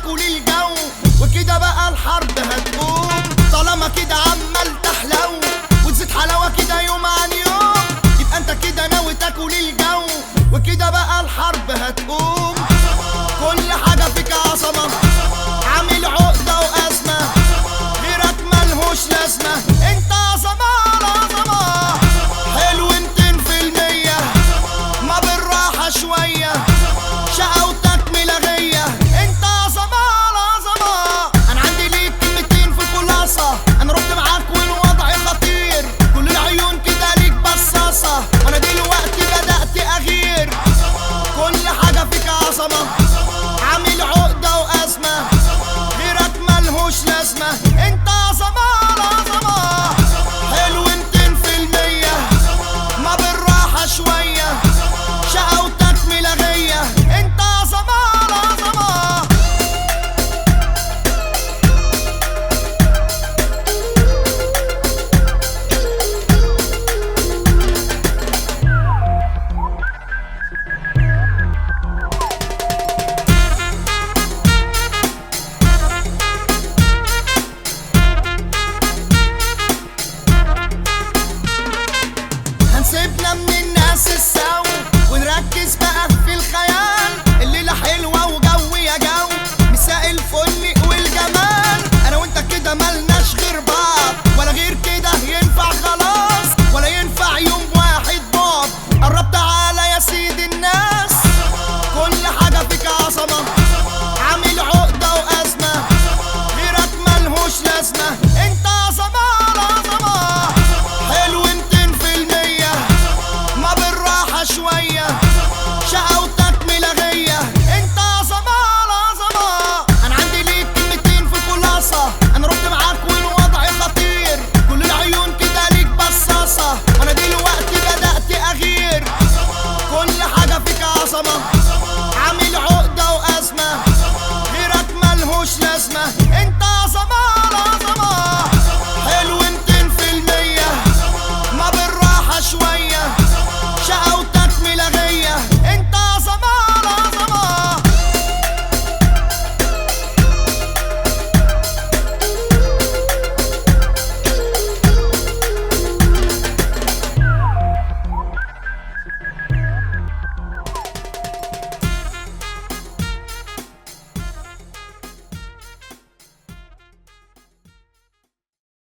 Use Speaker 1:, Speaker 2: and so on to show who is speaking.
Speaker 1: تاكل الجو وكده بقى الحرب هتقوم طالما كده عمال تحلو وتزيد حلاوه كده يوم عن يوم يبقى انت كده ناوي تاكل الجو وكده بقى الحرب هتقوم كل حاجه فيك عظمه عامل عقده وازمه غيرك ملهوش لازمه انت عظمه عظمه حلو 200% ما بالراحه شويه شقاوتك ملغيه انت عظمه عظمه انا عندي ليك كلمتين في الخلاصه انا رحت معاك والوضع خطير كل العيون كده ليك بصاصه وانا دلوقتي بدات اغير كل حاجه فيك عظمه عامل عقده وازمه غيرك ملهوش لازمه انت عظمه عظمه حلو 200% ما بالراحه شويه شقاوتك ملغيه انت عظمه عظمه هنسيبنا من الناس السو ونركز بقى في الخيال الليلة حلوة وجو يا جو مساء الفل والجمال انا وانت كده ملناش غير بعض ولا غير كده ينفع خلاص ولا ينفع يوم واحد بعد قرب تعالى يا سيد الناس كل حاجة فيك عظمة عامل عقدة وأزمة غيرك ملهوش لازمة انت عظمة عظمة حلو 200% ما بالراحة شوية شقاوتك ملغية انت عظمة عظمة انا عندي ليك كلمتين في الخلاصة انا رحت معاك والوضع خطير كل العيون كده ليك بصاصة وانا دلوقتي بدأت اغير كل حاجة فيك عظمة عامل عقدة وأزمة غيرك ملهوش لازمة